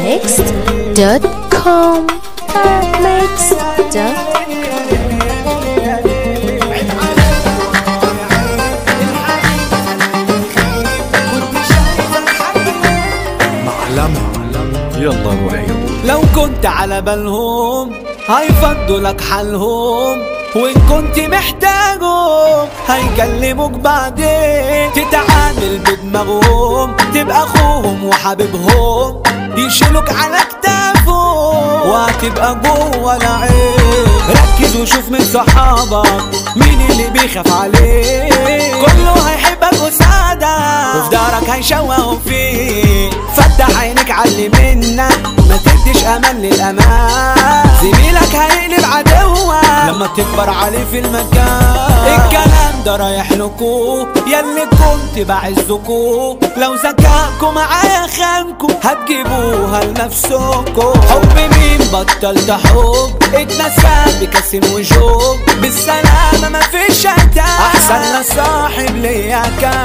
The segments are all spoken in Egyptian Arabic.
Mixed.com Mixed.com معلمة يلا روحي لو كنت على بالهم هيفضوا لك حالهم وان كنت محتاجهم هيكلموك بعدين تتعامل بدماغهم تبقى اخوهم وحبيبهم يشيلوك على كتافهم وهتبقى جوه العين ركز وشوف من صحابك مين اللي بيخاف عليك كله هيحبك وسعدك وفي دارك هيشوهوا فيك فتح عينك علي منك ما تديش امان للامان زميلك هيقلب عدوك لما تكبر عليه في المكان الكلام ده رايح لكو ياللي كنت بعزكو لو ذكاءكم معايا خانكو هتجيبوها لنفسكو حب مين بطلت حب اتنسى بكاسم وجوب بالسلامة مفيش عتاب احسن صاحب ليا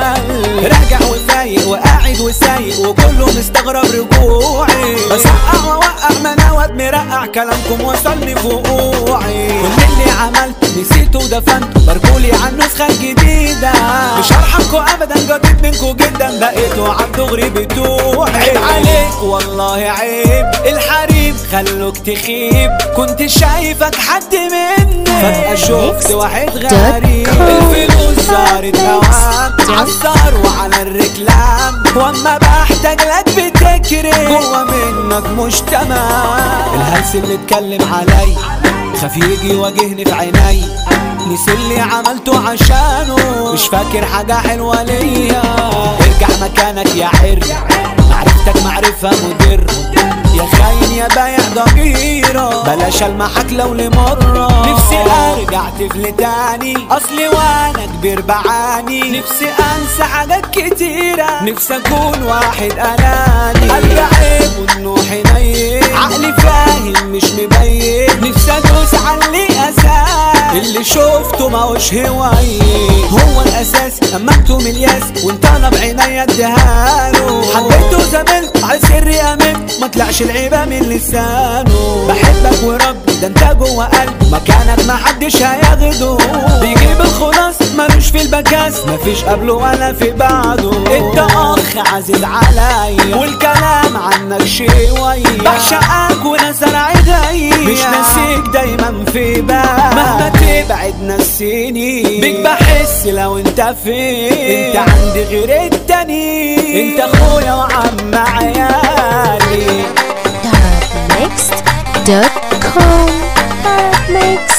كل راجع وفايق وقاعد وسايق وكله مستغرب رجوعي بسقع واوقع مناوب مرقع كلامكم وصلني فوقوعي كل اللي عملته نسيته ودفنته باركولي على النسخة الجديدة مش هرحمكوا ابدا جديد منكوا جدا بقيتوا على الدغري بتوعي عيب عليك والله عيب الحريم خلوك تخيب كنت شايفك حد مني فجأة شفت واحد غريب الفلوس صارت هواك عالصار وعلى الركلام واما بحتاج لك بتكرم جوا منك مش تمام الهلس اللي اتكلم علي خاف يجي يواجهني في عيني نسي اللي عملته عشانه مش فاكر حاجة حلوة ليا ارجع مكانك يا عر معرفتك معرفة مدر يا خاين يا بايع ضميرة بلاش المحك لو لمرة نفسي ارجع طفل تاني اصلي وانا كبير بعاني نفسي انسى حاجات كتيرة نفسي اكون واحد اناني قلبي عيب وانه حنين عقلي فاهم مش مبين نفسي ادوس على اللي اساس اللي شفته ماهوش هواي هو الاساس امنته من الياس وانت انا بعينيا اديهاله حبيته زميلته على سري امنت ما طلعش العيبه من لسانه بحبك وربي ده انت جوه قلبي مكانك ما حدش هياخده بيجيب الخلاص ملوش في البكاس مفيش قبله ولا في بعده انت اخ عزيز عليا والكلام عنك شوية بعشقك ونزل عيدي مش ناسيك دايما في بالي مهما تبعد نسيني بيك بحس لو انت فين انت عندي غير التاني انت اخويا وعم عيالي Mixed.com Mixed